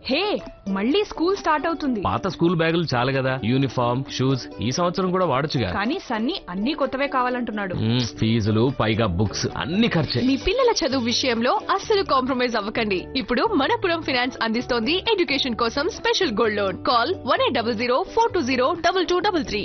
హే మళ్ళీ school start అవుతుంది పాత స్కూల్ బ్యాగులు చాలు కదా యూనిఫామ్ షూస్ ఈ సంవత్సరం కూడా వాడొచ్చుగా కానీ సన్నీ అన్ని కొత్తవే కావాలంటున్నాడు మ్మ్, ఫీజులు పైగా బుక్స్ అన్ని ఖర్చే మీ పిల్లల చదువు విషయంలో అస్సలు కాంప్రమైజ్ అవ్వకండి ఇప్పుడు మనపురం ఫినాన్స్ అందిస్తోంది ఎడ్యుకేషన్ కోసం special gold loan call one eight double zero four two zero double two double three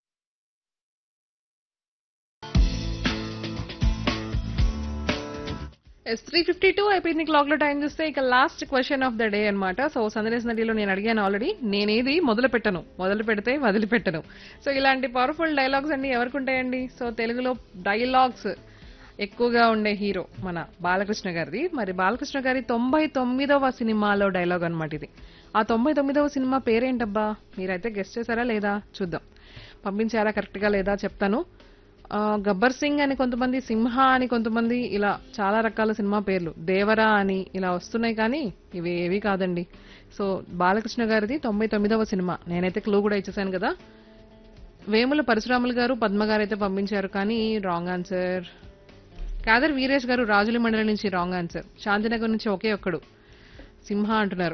it's three fifty two అయిపోయింది క్లాక్ లో టైం చూస్తే ఇక last question of the day అన్నమాట సో సందేశ్ నదిలో నేను అడిగాను ఆల్రెడీ నేనేది మొదలు పెట్టను మొదలు పెడితే వదిలిపెట్టను సో ఇలాంటి పవర్ఫుల్ డైలాగ్స్ అన్ని ఎవరికి ఉంటాయండి సో తెలుగులో డైలాగ్స్ ఎక్కువగా ఉండే హీరో మన బాలకృష్ణ గారిది మరి బాలకృష్ణ గారి తొంభై తొమ్మిదవ సినిమాలో డైలాగ్ అన్నమాట ఇది ఆ తొంభై తొమ్మిదవ సినిమా పేరేంటబ్బా మీరైతే గెస్ట్ చేశారా లేదా చూద్దాం పంపించారా కరెక్ట్ గా లేదా చెప్తాను ఆ, గబ్బర్ సింగ్ అని కొంతమంది సింహ అని కొంతమంది ఇలా చాలా రకాల సినిమా పేర్లు దేవరా అని ఇలా వస్తున్నాయి కానీ ఇవి ఏవి కాదండి సో బాలకృష్ణ గారిది తొంభై తొమ్మిదవ సినిమా నేనైతే క్లూ కూడా ఇచ్చేసాను కదా వేముల పరశురాములు గారు పద్మ గారు అయితే పంపించారు కానీ రాంగ్ ఆన్సర్ కాదర్ వీరేష్ గారు రాజుల మండలి నుంచి రాంగ్ ఆన్సర్ శాంతినగర్ నుంచి ఒకే ఒక్కడు సింహ అంటున్నారు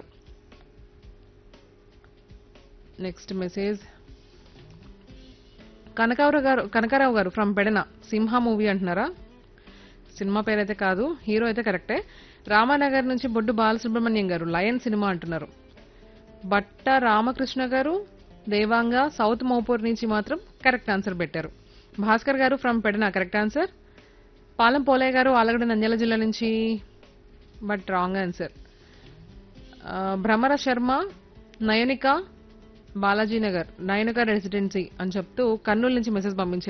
next message Kanakarao garu Kanakarao garu from Pedana Simha movie అంటున్నారా సినిమా పేరైతే కాదు హీరో అయితే కరెక్టే రామానగర్ నుంచి బొడ్డు బాలసుబ్రహ్మణ్యం గారు లయన్ సినిమా అంటున్నారు బట్ట రామకృష్ణ గారు దేవాంగ సౌత్ మోపూర్ నుంచి మాత్రం కరెక్ట్ ఆన్సర్ పెట్టారు Bhaskar garu from Pedana correct answer Palem Polaiah garu Alagada Nandyal జిల్లా నుంచి but wrong answer Bhramara Sharma Nayanika Balaji Nagar Nayanika residency అని చెప్తూ కర్నూలు నుంచి మెసేజ్ పంపించారు